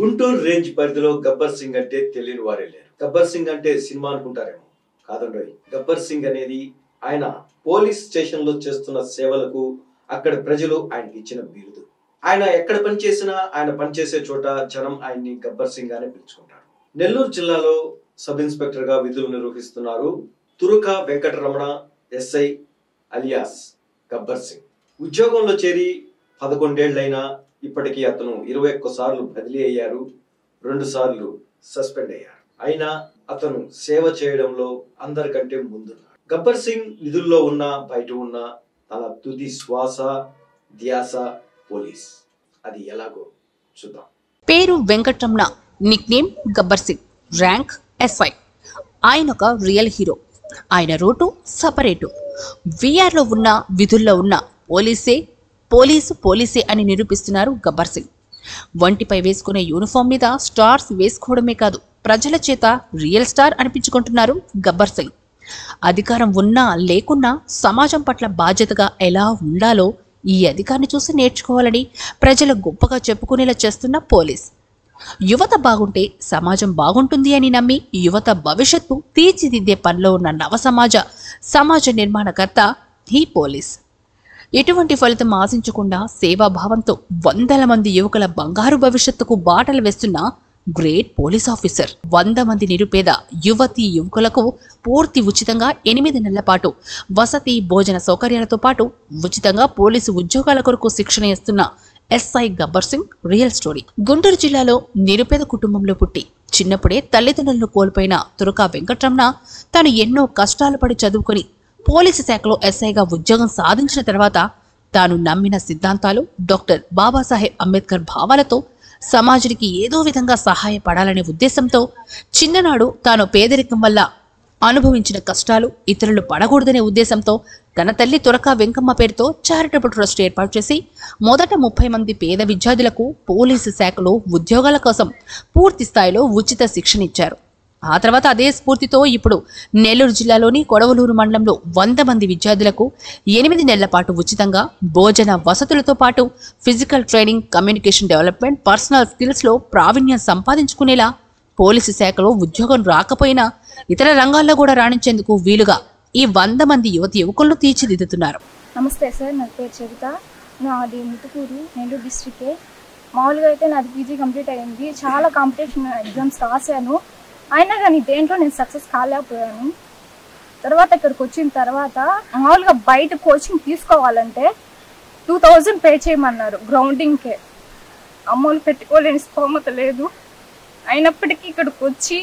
Guntur range పరిధిలో గబ్బర్ సింగ్ అంటే తెలియని వారే లేరు గబ్బర్ సింగ్ అంటే సినిమా అనుకుంటారేమో కాదండోయ్ గబ్బర్ సింగ్ అనేది ఆయన పోలీస్ స్టేషన్ లో చేస్తున్న సేవలకు అక్కడ ప్రజలు ఆయనకి ఇచ్చిన బిరుదు ఆయన ఎక్కడ పనిచేసినా ఆయన పనిచేసే చోట జనం ఆయన్ని గబ్బర్ సింగ్ గానే పిలుచుకుంటారు నెల్లూరు జిల్లాలో సబ్ ఇన్స్పెక్టర్ గా విధులు నిర్వహిస్తున్నారు తురుక వెంకటరమణ ఎస్ఐ అలియాస్ గబ్బర్ సింగ్ ఉద్యోగంలో చేరి పదకొండేళ్లైనా ఇప్పటికీ అతను ఇరవై ఒక్క సార్లు బదిలీ అయ్యారు రెండు సార్లు సస్పెండ్ అయ్యారు అయినా అతను సేవ చేయడంలో అందరికంటే ముందున్నాడు గబ్బర్ సింగ్ విధుల్లో ఉన్న బయట ఉన్న తన తుది శ్వాస ధ్యాస పోలీస్ అది ఎలాగో చూద్దాం పేరు Venkataramana nick name Gabbar Singh rank SI ఆయన ఒక రియల్ హీరో ఆయన రూటు సపరేటు విఆర్లో ఉన్న విధుల్లో ఉన్న పోలీసే పోలీసు పోలీసే అని నిరూపిస్తున్నారు గబ్బర్ సింగ్ వంటిపై వేసుకునే యూనిఫామ్ మీద స్టార్స్ వేసుకోవడమే కాదు ప్రజల చేత రియల్ స్టార్ అనిపించుకుంటున్నారు గబ్బర్ సింగ్ అధికారం ఉన్నా లేకున్నా సమాజం పట్ల బాధ్యతగా ఎలా ఉండాలో ఈ అధికారిని చూసి నేర్చుకోవాలని ప్రజలు గొప్పగా చెప్పుకునేలా చేస్తున్న పోలీస్ యువత బాగుంటే సమాజం బాగుంటుంది అని నమ్మి యువత భవిష్యత్తు తీర్చిదిద్దే పనిలో ఉన్న నవ సమాజ సమాజ నిర్మాణకర్త ఈ పోలీస్ ఎటువంటి ఫలితం ఆశించకుండా సేవాభావంతో వందల మంది యువకుల బంగారు భవిష్యత్తుకు బాటలు వేస్తున్న గ్రేట్ పోలీస్ ఆఫీసర్ వంద మంది నిరుపేద యువతి యువకులకు పూర్తి ఉచితంగా ఎనిమిది నెలల పాటు వసతి భోజన సౌకర్యాలతో పాటు ఉచితంగా పోలీసు ఉద్యోగాల కొరకు శిక్షణ ఇస్తున్న SI Gabbar Singh real story Guntur జిల్లాలో నిరుపేద కుటుంబంలో పుట్టి చిన్నప్పుడే తల్లిదండ్రులను కోల్పోయిన తురకా వెంకట్రమణ తాను ఎన్నో కష్టాలు పడి చదువుకొని పోలీసు శాఖలో ఎస్ఐగా ఉద్యోగం సాధించిన తర్వాత తాను నమ్మిన సిద్ధాంతాలు డాక్టర్ బాబాసాహెబ్ అంబేద్కర్ భావాలతో సమాజానికి ఏదో విధంగా సహాయపడాలనే ఉద్దేశంతో చిన్ననాడు తాను పేదరికం వల్ల అనుభవించిన కష్టాలు ఇతరులు పడకూడదనే ఉద్దేశంతో తన తల్లి తురక వెంకమ్మ పేరుతో చారిటబుల్ ట్రస్ట్ ఏర్పాటు చేసి మొదట ముప్పై మంది పేద విద్యార్థులకు పోలీసు శాఖలో ఉద్యోగాల కోసం పూర్తి స్థాయిలో ఉచిత శిక్షణ ఇచ్చారు ఆ తర్వాత అదే స్ఫూర్తితో ఇప్పుడు నెల్లూరు జిల్లాలోని కొడవలూరు మండలంలో వంద మంది విద్యార్థులకు ఎనిమిది నెలల పాటు ఉచితంగా భోజన వసతులతో పాటు physical training communication development personal స్కిల్స్లో ప్రావీణ్యం సంపాదించుకునేలా పోలీసు శాఖలో ఉద్యోగం రాకపోయినా ఇతర రంగాల్లో కూడా రాణించేందుకు వీలుగా ఈ వంద మంది యువతి యువకులను తీర్చిదిద్దుతున్నారు నమస్తే సార్ నా పేరు చరిత నాది ముతుకూరు నెల్లూరు డిస్ట్రిక్టే మామూలుగా అయితే నాది పీజీ కంప్లీట్ అయింది చాలా కాంపిటీషన్ ఎగ్జామ్స్ రాశాను అయినా కానీ దేంట్లో నేను సక్సెస్ కాలేకపోయాను తర్వాత ఇక్కడికి వచ్చిన తర్వాత మామూలుగా బయట కోచింగ్ తీసుకోవాలంటే టూ థౌజండ్ పే చేయమన్నారు గ్రౌండింగ్కే అమౌంట్ పెట్టుకోలేని స్తోమత లేదు అయినప్పటికీ ఇక్కడికి వచ్చి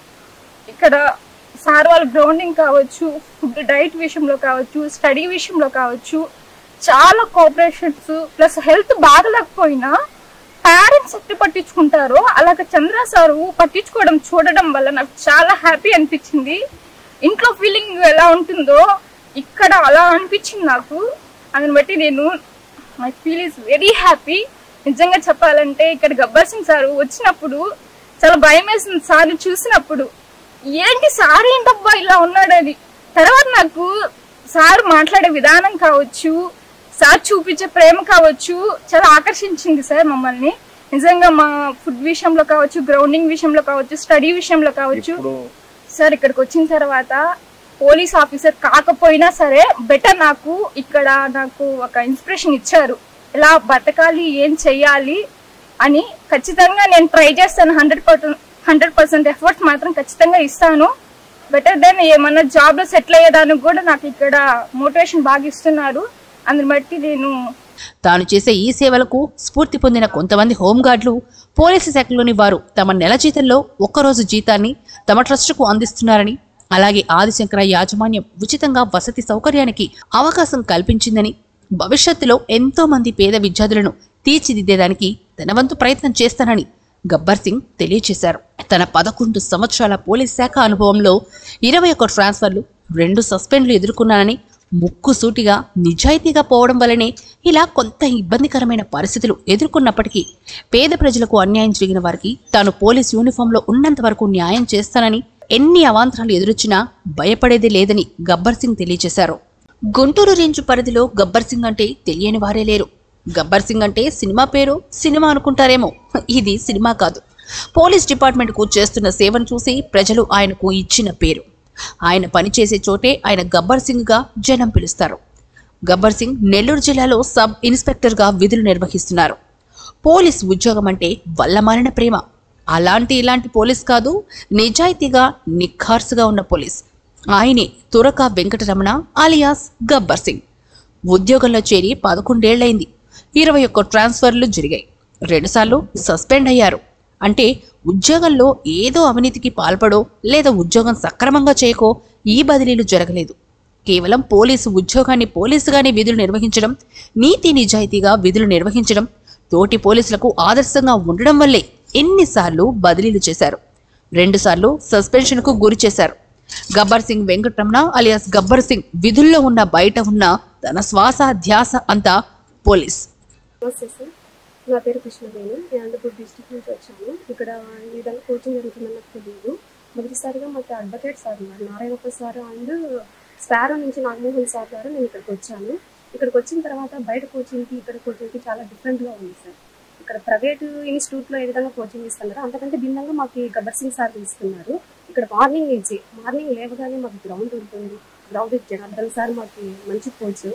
ఇక్కడ సార్ వాళ్ళ గ్రౌండింగ్ కావచ్చు ఫుడ్ డైట్ విషయంలో కావచ్చు స్టడీ విషయంలో కావచ్చు చాలా కోఆపరేషన్స్ ప్లస్ హెల్త్ బాగలేకపోయినా పేరెంట్స్ ఎట్టి పట్టించుకుంటారో అలాగ చంద్ర సారు పట్టించుకోవడం చూడడం వల్ల నాకు చాలా హ్యాపీ అనిపించింది ఇంట్లో ఫీలింగ్ ఎలా ఉంటుందో ఇక్కడ అలా అనిపించింది నాకు అందుని బట్టి నేను my feel is very happy నిజంగా చెప్పాలంటే ఇక్కడ గబ్బర్ సింగ్ సారు వచ్చినప్పుడు చాలా భయం వేసింది సార్ని చూసినప్పుడు ఏంటి సార్ ఏంటబ్బా ఇలా ఉన్నాడని తర్వాత నాకు సార్ మాట్లాడే విధానం కావచ్చు సార్ చూపించే ప్రేమ కావచ్చు చాలా ఆకర్షించింది సార్ మమ్మల్ని నిజంగా మా ఫుడ్ విషయంలో కావచ్చు గ్రౌండింగ్ విషయంలో కావచ్చు స్టడీ విషయంలో కావచ్చు సార్ ఇక్కడికి వచ్చిన తర్వాత పోలీస్ ఆఫీసర్ కాకపోయినా సరే బెటర్ నాకు ఇక్కడ నాకు ఒక ఇన్స్పిరేషన్ ఇచ్చారు ఎలా బతకాలి ఏం చెయ్యాలి అని ఖచ్చితంగా నేను ట్రై చేస్తాను hundred percent hundred percent efforts మాత్రం ఖచ్చితంగా ఇస్తాను బెటర్ దెన్ ఏమన్నా జాబ్లో సెటిల్ అయ్యేదానికి కూడా నాకు ఇక్కడ మోటివేషన్ బాగా ఇస్తున్నారు అందుని బట్టి నేను తాను చేసే ఈ సేవలకు స్ఫూర్తి పొందిన కొంతమంది హోంగార్డులు పోలీసు శాఖలోని వారు తమ నెల జీతంలో ఒక్కరోజు జీతాన్ని తమ ట్రస్టుకు అందిస్తున్నారని అలాగే ఆదిశంకర యాజమాన్యం ఉచితంగా వసతి సౌకర్యానికి అవకాశం కల్పించిందని భవిష్యత్తులో ఎంతో మంది పేద విద్యార్థులను తీర్చిదిద్దేదానికి తన వంతు ప్రయత్నం చేస్తానని గబ్బర్ సింగ్ తెలియజేశారు తన పదకొండు సంవత్సరాల పోలీస్ శాఖ అనుభవంలో ఇరవై ఒక్క ట్రాన్స్ఫర్లు రెండు సస్పెండ్లు ఎదుర్కొన్నానని ముక్కు సూటిగా నిజాయితీగా పోవడం వల్లనే ఇలా కొంత ఇబ్బందికరమైన పరిస్థితులు ఎదుర్కొన్నప్పటికీ పేద ప్రజలకు అన్యాయం జరిగిన వారికి తాను పోలీస్ యూనిఫామ్లో ఉన్నంత వరకు న్యాయం చేస్తానని ఎన్ని అవాంతరాలు ఎదురొచ్చినా భయపడేది లేదని గబ్బర్ సింగ్ తెలియజేశారు గుంటూరు రేంజ్ పరిధిలో గబ్బర్ సింగ్ అంటే తెలియని వారే లేరు గబ్బర్ సింగ్ అంటే సినిమా పేరు సినిమా అనుకుంటారేమో ఇది సినిమా కాదు పోలీస్ డిపార్ట్మెంట్కు చేస్తున్న సేవను చూసి ప్రజలు ఆయనకు ఇచ్చిన పేరు ఆయన పనిచేసే చోటే ఆయన గబ్బర్ సింగ్గా జనం పిలుస్తారు గబ్బర్ సింగ్ నెల్లూరు జిల్లాలో సబ్ ఇన్స్పెక్టర్గా విధులు నిర్వహిస్తున్నారు పోలీస్ ఉద్యోగం అంటే వల్లమాలిన ప్రేమ అలాంటి ఇలాంటి పోలీస్ కాదు నిజాయితీగా నిఖార్సుగా ఉన్న పోలీస్ ఆయనే తురక వెంకటరమణ అలియాస్ గబ్బర్ సింగ్ ఉద్యోగంలో చేరి పదకొండేళ్లైంది ఇరవై ఒక్క ట్రాన్స్ఫర్లు జరిగాయి రెండుసార్లు సస్పెండ్ అయ్యారు అంటే ఉద్యోగంలో ఏదో అవినీతికి పాల్పడో లేదా ఉద్యోగం సక్రమంగా చేయకో ఈ బదిలీలు జరగలేదు కేవలం పోలీసు ఉద్యోగాన్ని పోలీసుగానే విధులు నిర్వహించడం నీతి నిజాయితీగా విధులు నిర్వహించడం తోటి పోలీసులకు ఆదర్శంగా ఉండడం వల్లే ఎన్నిసార్లు బదిలీలు చేశారు రెండుసార్లు సస్పెన్షన్కు గురి చేశారు గబ్బర్ సింగ్ వెంకటరమణ అలియాస్ గబ్బర్ సింగ్ విధుల్లో ఉన్న బయట ఉన్న తన శ్వాస ధ్యాస అంతా పోలీస్ నమస్తే సార్ నా పేరు కృష్ణవేణి నేను అనంతపూర్ డిస్టిక్ నుంచి వచ్చాను ఇక్కడ ఈ విధంగా కోచింగ్ జరుగుతుందని నాకు తెలియదు మొదటిసారిగా మాకు అడ్వకేట్ సార్ ఉన్నారు నారాయణప్ప సార్ అండ్ స్పారో నుంచి నాగమోహన్ సార్ గారు నేను ఇక్కడికి వచ్చాను ఇక్కడికి వచ్చిన తర్వాత బయట కోచింగ్కి ఇక్కడ కోచింగ్కి చాలా డిఫరెంట్గా ఉంది సార్ ఇక్కడ ప్రైవేట్ ఇన్స్టిట్యూట్లో ఏ విధంగా కోచింగ్ ఇస్తున్నారో అంతకంటే భిన్నంగా మాకు ఈ గబ్బర్ సింగ్ సార్ ఇస్తున్నారు ఇక్కడ మార్నింగ్ నుంచి మార్నింగ్ లేవగానే మాకు గ్రౌండ్ ఉంటుంది గ్రౌండ్ జనార్దన్ సార్ మాకు మంచి కోచ్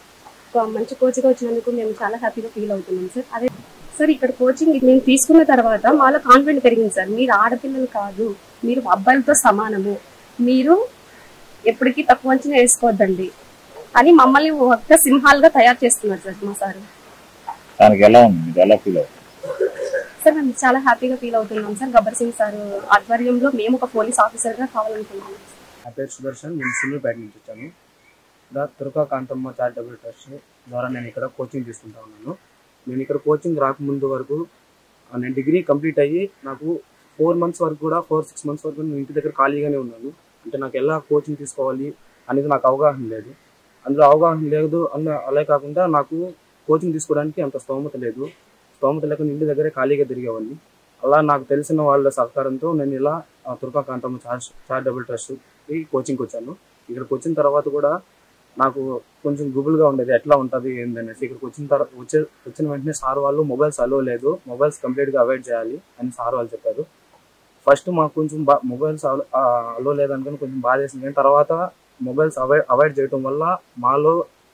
ఒక మంచి కోచ్గా వచ్చినందుకు మేము చాలా హ్యాపీగా ఫీల్ అవుతున్నాం సార్ అదే సార్ ఇక్కడ కోచింగ్ మేము తీసుకున్న తర్వాత మాలో కాన్ఫిడెంట్ పెరిగింది సార్ మీరు ఆడపిల్లలు కాదు మీరు అబ్బాయిలతో సమానము మీరు ఎప్పటికీ తక్కువ అంచనా వేసుకోవద్దండి అని మమ్మల్ని ఒక్క సింహాలుగా తయారు చేస్తున్నారు సార్ మా సార్ దానికి ఎలా ఉంది మీకు ఎలా ఫీల్ అవుతుంది సార్ మేము చాలా హ్యాపీగా ఫీల్ అవుతున్నాం సార్ గబ్బర్ సింగ్ సార్ ఆధ్వర్యంలో మేము ఒక పోలీస్ ఆఫీసర్గా కావాలనుకుంటున్నాం నా పేరు సుదర్శన్ నేను సిల్వర్పేట నుంచి వచ్చాను దా తురకా కాంతమ్మ చారిటబుల్ ట్రస్ట్ ద్వారా నేను ఇక్కడ కోచింగ్ తీసుకుంటా ఉన్నాను నేను ఇక్కడ కోచింగ్ రాకముందు వరకు ఆ, నేను డిగ్రీ కంప్లీట్ అయ్యి నాకు ఫోర్ మంత్స్ వరకు కూడా ఫోర్ సిక్స్ మంత్స్ వరకు నేను ఇంటి దగ్గర ఖాళీగానే ఉన్నాను అంటే నాకు ఎలా కోచింగ్ తీసుకోవాలి అనేది నాకు అవగాహన లేదు అందులో అవగాహన లేదు అన్న అలా కాకుండా నాకు కోచింగ్ తీసుకోవడానికి అంత స్తోమత లేదు స్తోమత లేకుండా ఇంటి దగ్గరే ఖాళీగా తిరిగేవాడిని అలా నాకు తెలిసిన వాళ్ళ సహకారంతో నేను ఇలా ఆ, తురకా కాంతమ్మ చార్ చారిటబుల్ ట్రస్ట్ ఈ కోచింగ్కి వచ్చాను ఇక్కడికి వచ్చిన తర్వాత కూడా నాకు కొంచెం గుబుల్గా ఉండేది ఎట్లా ఉంటుంది ఏందనేసి ఇక్కడికి వచ్చిన తర్వాత వచ్చే వచ్చిన వెంటనే సార్ వాళ్ళు మొబైల్స్ అలో లేదు మొబైల్స్ కంప్లీట్గా అవాయిడ్ చేయాలి అని సార్ వాళ్ళు చెప్పారు ఫస్ట్ మాకు కొంచెం బా మొబైల్స్ అలో లేదనుకుని కొంచెం బాధ వేసింది కానీ తర్వాత మొబైల్స్ అవాయిడ్ అవాయిడ్ చేయడం వల్ల మాలో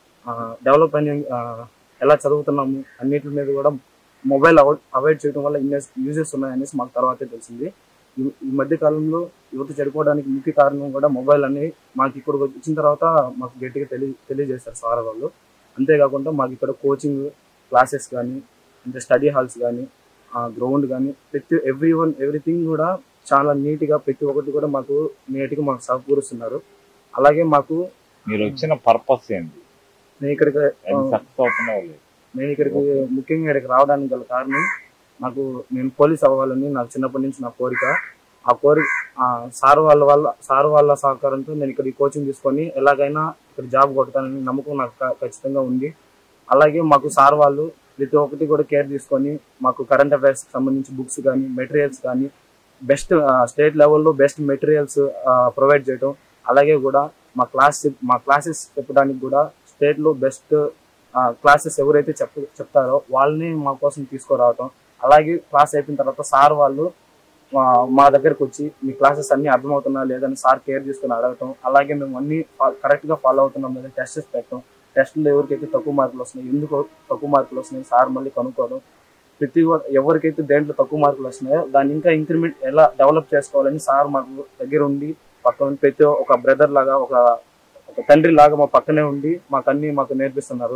డెవలప్ అయిన ఆ, ఎలా చదువుతున్నాము అన్నిటి మీద కూడా మొబైల్ అవాయిడ్ చేయడం వల్ల ఇన్ని యూజెస్ ఉన్నాయనేసి మాకు తర్వాతే తెలిసింది ఈ ఈ మధ్య కాలంలో యువత చెడిపోవడానికి ముఖ్య కారణం కూడా మొబైల్ అని మాకు ఇక్కడ వచ్చిన తర్వాత మాకు గట్టిగా తెలియ తెలియజేశారు సార్ వాళ్ళు అంతేకాకుండా మాకు ఇక్కడ కోచింగ్ క్లాసెస్ కానీ అంటే స్టడీ హాల్స్ కానీ గ్రౌండ్ కానీ ప్రతి ఎవ్రీ వన్ ఎవ్రీథింగ్ కూడా చాలా నీట్గా ప్రతి ఒక్కటి కూడా మాకు నీట్గా మాకు సమకూరుస్తున్నారు అలాగే మాకు మీరు వచ్చిన పర్పస్ ఏంటి నేను ఇక్కడికి ఆ, సక్సెస్ అవుతున్నావు లేదు నేను ఇక్కడికి ముఖ్యంగా ఇక్కడికి రావడానికి గల కారణం నాకు నేను పోలీస్ అవ్వాలని నాకు చిన్నప్పటి నుంచి నా కోరిక ఆ కోరిక ఆ సార్ వాళ్ళ వల్ల సార్ వాళ్ళ సహకారంతో నేను ఇక్కడ ఈ కోచింగ్ తీసుకొని ఎలాగైనా ఇక్కడ జాబ్ కొడతానని నమ్మకం నాకు క- ఖచ్చితంగా ఉంది అలాగే మాకు సార్ వాళ్ళు ప్రతి ఒక్కటి కూడా కేర్ తీసుకొని మాకు కరెంట్ అఫైర్స్ సంబంధించి బుక్స్ కానీ మెటీరియల్స్ కానీ బెస్ట్ స్టేట్ లెవెల్లో బెస్ట్ మెటీరియల్స్ ప్రొవైడ్ చేయటం అలాగే కూడా మా క్లాస్ మా క్లాసెస్ చెప్పడానికి కూడా స్టేట్లో బెస్ట్ క్లాసెస్ ఎవరైతే చెప్ చెప్తారో వాళ్ళని మా కోసం తీసుకురావటం అలాగే క్లాస్ అయిపోయిన తర్వాత సార్ వాళ్ళు ఆ, మా దగ్గరకు వచ్చి మీ క్లాసెస్ అన్ని అర్థమవుతున్నా లేదని సార్ కేర్ తీసుకుని అడగటం అలాగే మేము అన్ని కరెక్ట్ గా ఫాలో అవుతున్నాం లేదా టెస్టెస్ పెట్టడం టెస్ట్లో ఎవరికైతే తక్కువ మార్కులు వస్తున్నాయి ఎందుకు తక్కువ మార్కులు వస్తున్నాయి సార్ మళ్ళీ కనుక్కోవడం ప్రతి ఒ- ఎవరికైతే దేంట్లో తక్కువ మార్కులు వస్తున్నాయో దాన్ని ఇంకా ఇంక్రిమెంట్ ఎలా డెవలప్ చేసుకోవాలని సార్ మాకు దగ్గర ఉండి పక్కన ఉండి ప్రతి ఒక బ్రదర్ లాగా ఒక ఒక తండ్రి లాగా మా పక్కనే ఉండి మాకు అన్ని మాకు నేర్పిస్తున్నారు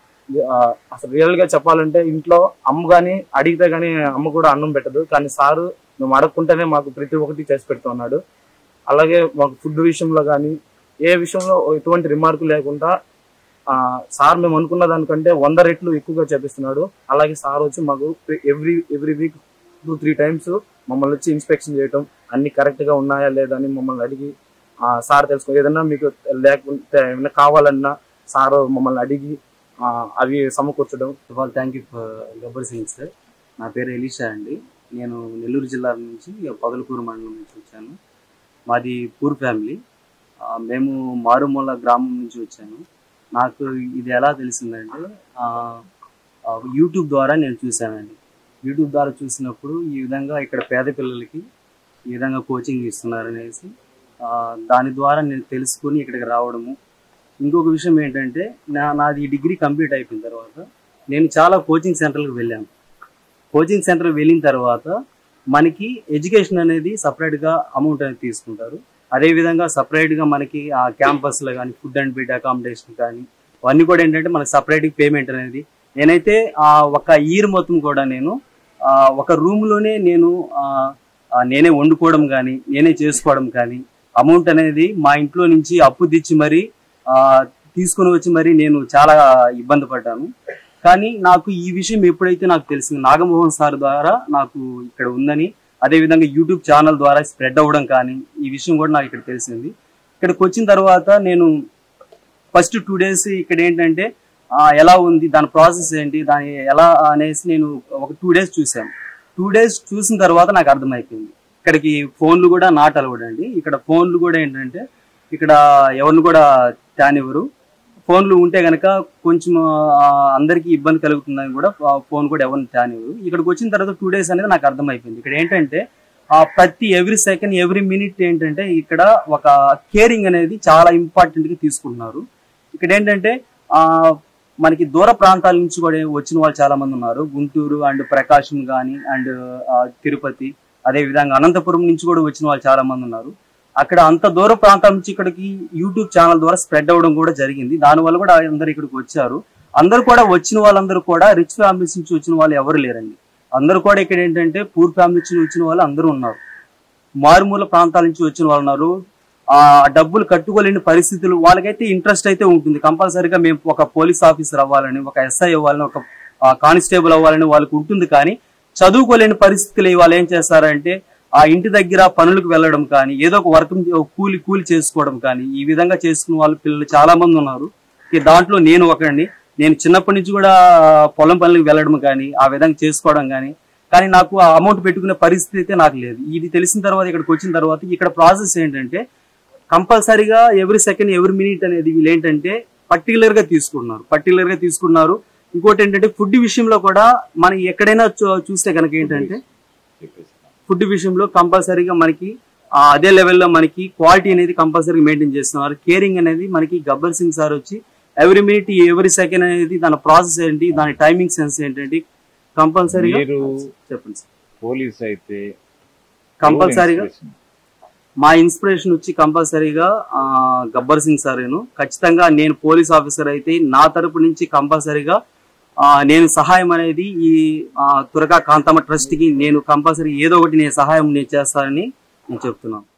ఆ, అసలు రియల్ గా చెప్పాలంటే ఇంట్లో అమ్మ గాని అడిగితే గానీ అమ్మ కూడా అన్నం పెట్టదు కానీ సారు మేము అడగకుంటేనే మాకు ప్రతి ఒక్కటి చేసి పెడుతున్నాడు అలాగే మాకు ఫుడ్ విషయంలో కానీ ఏ విషయంలో ఎటువంటి రిమార్క్ లేకుండా ఆ, సార్ మేము అనుకున్న దానికంటే వంద రెట్లు ఎక్కువగా చేపిస్తున్నాడు అలాగే సార్ వచ్చి మాకు every every week two three times మమ్మల్ని వచ్చి ఇన్స్పెక్షన్ చేయటం అన్ని కరెక్ట్ గా ఉన్నాయా లేదా అని మమ్మల్ని అడిగి ఆ, సార్ తెలుసుకో ఏదన్నా మీకు లేకుంటే ఏమైనా కావాలన్నా సార్ మమ్మల్ని అడిగి ఆ, అవి సమకూర్చడం all thank you Gabbar Singh sir నా పేరు ఎలీషా అండి నేను నెల్లూరు జిల్లా నుంచి పొదలకూరు మండలం నుంచి వచ్చాను మాది పూర్ ఫ్యామిలీ ఆ, మేము మారుమూల గ్రామం నుంచి వచ్చాను నాకు ఇది ఎలా తెలిసిందంటే ఆ, ఆ, యూట్యూబ్ ద్వారా నేను చూశానండి యూట్యూబ్ ద్వారా చూసినప్పుడు ఈ విధంగా ఇక్కడ పేద పిల్లలకి ఈ విధంగా కోచింగ్ ఇస్తున్నారనేసి ఆ, దాని ద్వారా నేను తెలుసుకుని ఇక్కడికి రావడము ఇంకొక విషయం ఏంటంటే నా నాది డిగ్రీ కంప్లీట్ అయిపోయిన తర్వాత నేను చాలా కోచింగ్ సెంటర్లకు వెళ్ళాను కోచింగ్ సెంటర్ వెళ్ళిన తర్వాత మనకి ఎడ్యుకేషన్ అనేది సపరేట్గా అమౌంట్ అనేది తీసుకుంటారు అదేవిధంగా సపరేట్గా మనకి ఆ క్యాంపస్లో కానీ ఫుడ్ అండ్ బెడ్ అకామిడేషన్ కానీ అవన్నీ కూడా ఏంటంటే మనకి సపరేట్ పేమెంట్ అనేది నేనైతే ఆ ఒక ఇయర్ మొత్తం కూడా నేను ఆ, ఒక రూమ్లోనే నేను ఆ, ఆ, నేనే వండుకోవడం కానీ నేనే చేసుకోవడం కానీ అమౌంట్ అనేది మా ఇంట్లో నుంచి అప్పు తెచ్చి మరి ఆ, తీసుకుని వచ్చి మరి నేను చాలా ఇబ్బంది పడ్డాను కానీ నాకు ఈ విషయం ఎప్పుడైతే నాకు తెలిసింది నాగమోహన్ సార్ ద్వారా నాకు ఇక్కడ ఉందని అదేవిధంగా యూట్యూబ్ ఛానల్ ద్వారా స్ప్రెడ్ అవ్వడం కానీ ఈ విషయం కూడా నాకు ఇక్కడ తెలిసింది ఇక్కడికి వచ్చిన తర్వాత నేను ఫస్ట్ టూ డేస్ ఇక్కడ ఏంటంటే ఆ, ఎలా ఉంది దాని ప్రాసెస్ ఏంటి దాని ఎలా అనేసి నేను ఒక టూ డేస్ చూశాను టూ డేస్ చూసిన తర్వాత నాకు అర్థమైపోయింది ఇక్కడికి ఫోన్లు కూడా నాట్ అలవడ్ అండి ఇక్కడ ఫోన్లు కూడా ఏంటంటే ఇక్కడ ఎవరిని కూడా తేనివ్వరు ఫోన్లు ఉంటే గనక కొంచెం ఆ, అందరికీ ఇబ్బంది కలుగుతుందని కూడా ఆ, ఫోన్ కూడా ఎవరిని తేనివ్వరు ఇక్కడికి వచ్చిన తర్వాత టూ డేస్ అనేది నాకు అర్థమైపోయింది ఇక్కడ ఏంటంటే ఆ, ప్రతి ఎవ్రీ సెకండ్ ఎవ్రీ మినిట్ ఏంటంటే ఇక్కడ ఒక కేరింగ్ అనేది చాలా ఇంపార్టెంట్ గా తీసుకుంటున్నారు ఇక్కడ ఏంటంటే ఆ మనకి దూర ప్రాంతాల నుంచి కూడా వచ్చిన వాళ్ళు చాలా మంది ఉన్నారు గుంటూరు అండ్ ప్రకాశం కానీ అండ్ తిరుపతి అదే విధంగా అనంతపురం నుంచి కూడా వచ్చిన వాళ్ళు చాలా మంది ఉన్నారు అక్కడ అంత దూర ప్రాంతాల నుంచి ఇక్కడికి యూట్యూబ్ ఛానల్ ద్వారా స్ప్రెడ్ అవ్వడం కూడా జరిగింది దానివల్ల కూడా అందరు ఇక్కడికి వచ్చారు అందరూ కూడా వచ్చిన వాళ్ళందరూ కూడా రిచ్ ఫ్యామిలీస్ నుంచి వచ్చిన వాళ్ళు ఎవరు లేరండి అందరూ కూడా ఇక్కడ ఏంటంటే పూర్ ఫ్యామిలీ నుంచి వచ్చిన వాళ్ళు అందరూ ఉన్నారు మారుమూల ప్రాంతాల నుంచి వచ్చిన వాళ్ళు ఉన్నారు ఆ డబ్బులు కట్టుకోలేని పరిస్థితులు వాళ్ళకైతే ఇంట్రెస్ట్ అయితే ఉంటుంది కంపల్సరీగా మేము ఒక పోలీస్ ఆఫీసర్ అవ్వాలని ఒక ఎస్ఐ అవ్వాలని ఒక కానిస్టేబుల్ అవ్వాలని వాళ్ళకి ఉంటుంది కానీ చదువుకోలేని పరిస్థితులు వాళ్ళు ఏం చేస్తారంటే ఆ ఇంటి దగ్గర పనులకు వెళ్ళడం కానీ ఏదో ఒక వర్క్ కూలి కూలి చేసుకోవడం కానీ ఈ విధంగా చేసుకున్న వాళ్ళ పిల్లలు చాలా మంది ఉన్నారు ఈ దాంట్లో నేను ఒకడిని నేను చిన్నప్పటి నుంచి కూడా పొలం పనులకు వెళ్ళడం కానీ ఆ విధంగా చేసుకోవడం కానీ కానీ నాకు ఆ అమౌంట్ పెట్టుకునే పరిస్థితి అయితే నాకు లేదు ఇది తెలిసిన తర్వాత ఇక్కడికి వచ్చిన తర్వాత ఇక్కడ ప్రాసెస్ ఏంటంటే కంపల్సరీగా ఎవ్రీ సెకండ్ ఎవ్రీ మినిట్ అనేది వీళ్ళు ఏంటంటే పర్టికులర్ గా తీసుకున్నారు పర్టికులర్ గా తీసుకున్నారు ఇంకోటి ఏంటంటే ఫుడ్ విషయంలో కూడా మనం ఎక్కడైనా చూ- చూస్తే కనుక ఏంటంటే చెప్పేసి ఫుడ్ విషయంలో కంపల్సరీగా మనకి ఆ అదే లెవెల్లో మనకి క్వాలిటీ అనేది కంపల్సరీగా మెయింటైన్ చేస్తున్నారు కేరింగ్ అనేది మనకి గబ్బర్ సింగ్ సార్ వచ్చి ఎవ్రీ మినిట్ ఎవ్రీ సెకండ్ అనేది దాని ప్రాసెస్ ఏంటి దాని టైమింగ్ సెన్స్ ఏంటంటే కంపల్సరీగా మీరు చెప్పండి సార్ పోలీస్ అయితే కంపల్సరీగా ఎవరు inspiration? మా ఇన్స్పిరేషన్ వచ్చి కంపల్సరీగా ఆ, గబ్బర్ సింగ్ సార్ ఖచ్చితంగా నేను పోలీస్ ఆఫీసర్ అయితే నా తరపు నుంచి కంపల్సరీగా ఆ, నేను సహాయం అనేది ఈ ఆ, తురగా కాంతమ్మ ట్రస్ట్ కి నేను కంపల్సరీ ఏదో ఒకటి నేను సహాయం నేను చేస్తానని నేను చెప్తున్నాను